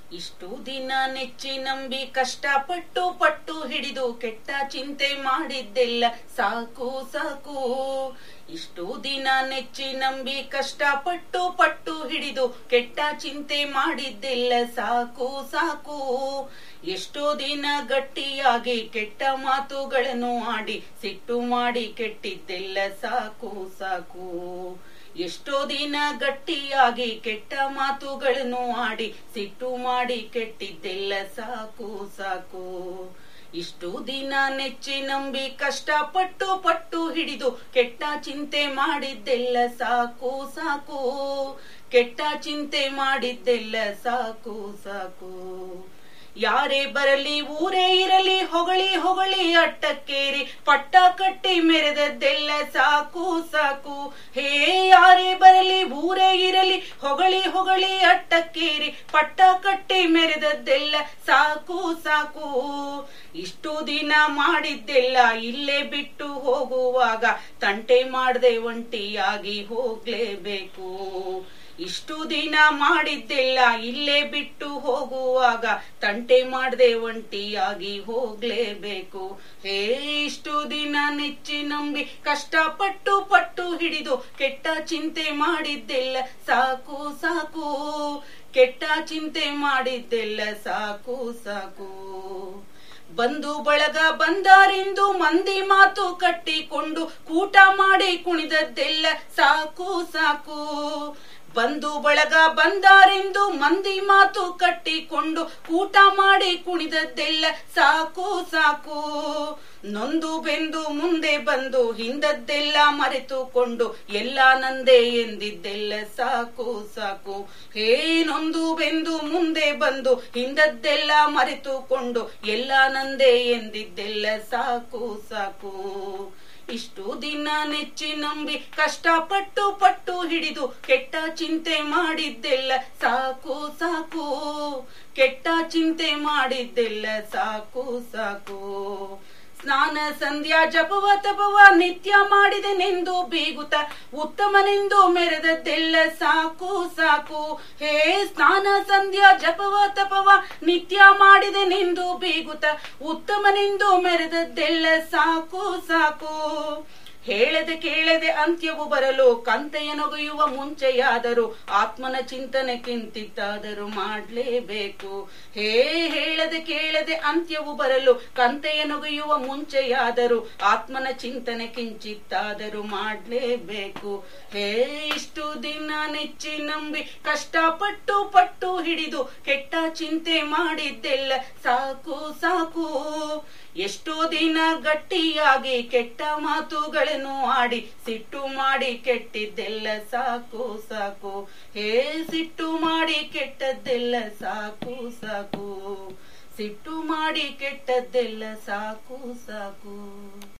ಇಷ್ಟು ದಿನ ನೆಚ್ಚಿ ನಂಬಿ ಕಷ್ಟಪಟ್ಟು ಪಟ್ಟು ಹಿಡಿದು ಕೆಟ್ಟ ಚಿಂತೆ ಮಾಡಿದ್ದೆಲ್ಲ ಸಾಕು ಸಾಕು ಇಷ್ಟು ದಿನ ನೆಚ್ಚಿ ನಂಬಿ ಕಷ್ಟಪಟ್ಟು ಪಟ್ಟು ಹಿಡಿದು ಕೆಟ್ಟ ಚಿಂತೆ ಮಾಡಿದ್ದೆಲ್ಲ ಸಾಕು ಸಾಕು ಎಷ್ಟೋ ದಿನ ಗಟ್ಟಿಯಾಗಿ ಕೆಟ್ಟ ಮಾತುಗಳನ್ನು ಆಡಿ ಸಿಟ್ಟು ಮಾಡಿ ಕೆಟ್ಟಿದ್ದೆಲ್ಲ ಸಾಕು ಸಾಕು ಎಷ್ಟೋ ದಿನ ಗಟ್ಟಿಯಾಗಿ ಕೆಟ್ಟ ಮಾತುಗಳನ್ನು ಆಡಿ ಸಿಟ್ಟು ಮಾಡಿ ಕೆಟ್ಟಿದ್ದೆಲ್ಲ ಸಾಕು ಸಾಕು ಇಷ್ಟು ದಿನ ನೆಚ್ಚಿ ನಂಬಿ ಕಷ್ಟಪಟ್ಟು ಪಟ್ಟು ಹಿಡಿದು ಕೆಟ್ಟ ಚಿಂತೆ ಮಾಡಿದ್ದೆಲ್ಲ ಸಾಕು ಸಾಕು ಕೆಟ್ಟ ಚಿಂತೆ ಮಾಡಿದ್ದೆಲ್ಲ ಸಾಕು ಸಾಕು ಯಾರೇ ಬರಲಿ ಊರೇ ಇರಲಿ ಹೊಗಳಿ ಹೊಗಳಿ ಅಟ್ಟಕ್ಕೇರಿ ಪಟ್ಟ ಕಟ್ಟಿ ಮೆರೆದದ್ದೆಲ್ಲ ಸಾಕು ಸಾಕು ಹೇ ಯಾರೇ ಬರಲಿ ಊರೇ ಇರಲಿ ಹೊಗಳಿ ಹೊಗಳಿ ಅಟ್ಟಕ್ಕೇರಿ ಪಟ್ಟ ಕಟ್ಟಿ ಮೆರೆದದ್ದೆಲ್ಲ ಸಾಕು ಸಾಕು ಇಷ್ಟು ದಿನ ಮಾಡಿದ್ದೆಲ್ಲ ಇಲ್ಲೇ ಬಿಟ್ಟು ಹೋಗುವಾಗ ತಂಟೆ ಮಾಡದೆ ಒಂಟಿಯಾಗಿ ಹೋಗ್ಲೇಬೇಕು ಇಷ್ಟು ದಿನ ಮಾಡಿದ್ದೆಲ್ಲ ಇಲ್ಲೇ ಬಿಟ್ಟು ಹೋಗುವಾಗ ತಂಟೆ ಮಾಡದೆ ಒಂಟಿಯಾಗಿ ಹೋಗ್ಲೇಬೇಕು ಹೇ ಇಷ್ಟು ದಿನ ನೆಚ್ಚಿ ನಂಬಿ ಕಷ್ಟಪಟ್ಟು ಪಟ್ಟು ಹಿಡಿದು ಕೆಟ್ಟ ಚಿಂತೆ ಮಾಡಿದ್ದೆಲ್ಲ ಸಾಕು ಸಾಕು ಕೆಟ್ಟ ಚಿಂತೆ ಮಾಡಿದ್ದೆಲ್ಲ ಸಾಕು ಸಾಕು ಬಂಧು ಬಳಗ ಬಂದಾರೆಂದು ಮಂದಿ ಮಾತು ಕಟ್ಟಿಕೊಂಡು ಕೂಟ ಮಾಡಿ ಕುಣಿದದ್ದೆಲ್ಲ ಸಾಕು ಸಾಕು ಬಂಧು ಬಳಗ ಬಂದಾರೆಂದು ಮಂದಿ ಮಾತು ಕಟ್ಟಿಕೊಂಡು ಕೂಟ ಮಾಡಿ ಕುಣಿದದ್ದೆಲ್ಲ ಸಾಕು ಸಾಕು ನೊಂದು ಬೆಂದು ಮುಂದೆ ಬಂದು ಹಿಂದದ್ದೆಲ್ಲ ಮರೆತುಕೊಂಡು ಎಲ್ಲ ನಂದೇ ಎಂದಿದ್ದೆಲ್ಲ ಸಾಕು ಸಾಕು ಹೇ ನೊಂದು ಬೆಂದು ಮುಂದೆ ಬಂದು ಹಿಂದದ್ದೆಲ್ಲ ಮರೆತುಕೊಂಡು ಎಲ್ಲ ನಂದೇ ಎಂದಿದ್ದೆಲ್ಲ ಸಾಕು ಸಾಕು ಇಷ್ಟು ದಿನ ನೆಚ್ಚಿ ನಂಬಿ ಕಷ್ಟಪಟ್ಟು ಪಟ್ಟು ಹಿಡಿದು ಕೆಟ್ಟ ಚಿಂತೆ ಮಾಡಿದ್ದೆಲ್ಲ ಸಾಕು ಸಾಕು ಕೆಟ್ಟ ಚಿಂತೆ ಮಾಡಿದ್ದೆಲ್ಲ ಸಾಕು ಸಾಕು ಸ್ನಾನ ಸಂಧ್ಯಾ ಜಪವ ತಪವ ನಿತ್ಯ ಮಾಡಿದೆನೆಂದು ಬೀಗುತ್ತ ಉತ್ತಮನೆಂದು ಮೆರೆದದ್ದೆಲ್ಲ ಸಾಕು ಸಾಕು ಹೇ ಸ್ನಾನ ಸಂಧ್ಯಾ ಜಪವ ತಪವ ನಿತ್ಯ ಮಾಡಿದೆನೆಂದು ಬೀಗುತ್ತ ಉತ್ತಮನೆಂದು ಮೆರೆದದ್ದೆಲ್ಲ ಸಾಕು ಸಾಕು ಹೇಳದೆ ಕೇಳದೆ ಅಂತ್ಯವು ಬರಲು ಕಂತೆಯ ನೊಗೆಯುವ ಮುಂಚೆಯಾದರೂ ಆತ್ಮನ ಚಿಂತನೆ ಕಿಂತಿತ್ತಾದರೂ ಮಾಡ್ಲೇಬೇಕು ಹೇ ಹೇಳದೆ ಕೇಳದೆ ಅಂತ್ಯವು ಬರಲು ಕಂತೆಯ ನೊಗೆಯುವ ಮುಂಚೆಯಾದರೂ ಆತ್ಮನ ಚಿಂತನೆ ಕಿಂಚಿತ್ತಾದರೂ ಮಾಡ್ಲೇಬೇಕು ಹೇ ಇಷ್ಟು ದಿನ ನೆಚ್ಚಿ ನಂಬಿ ಕಷ್ಟಪಟ್ಟು ಪಟ್ಟು ಹಿಡಿದು ಕೆಟ್ಟ ಚಿಂತೆ ಮಾಡಿದ್ದೆಲ್ಲ ಸಾಕು ಸಾಕು ಎಷ್ಟೋ ದಿನ ಗಟ್ಟಿಯಾಗಿ ಕೆಟ್ಟ ಮಾತುಗಳನ್ನು ಆಡಿ ಸಿಟ್ಟು ಮಾಡಿ ಕೆಟ್ಟಿದ್ದೆಲ್ಲ ಸಾಕು ಸಾಕು ಹೇ ಸಿಟ್ಟು ಮಾಡಿ ಕೆಟ್ಟದ್ದೆಲ್ಲ ಸಾಕು ಸಾಕು ಸಿಟ್ಟು ಮಾಡಿ ಕೆಟ್ಟದ್ದೆಲ್ಲ ಸಾಕು ಸಾಕು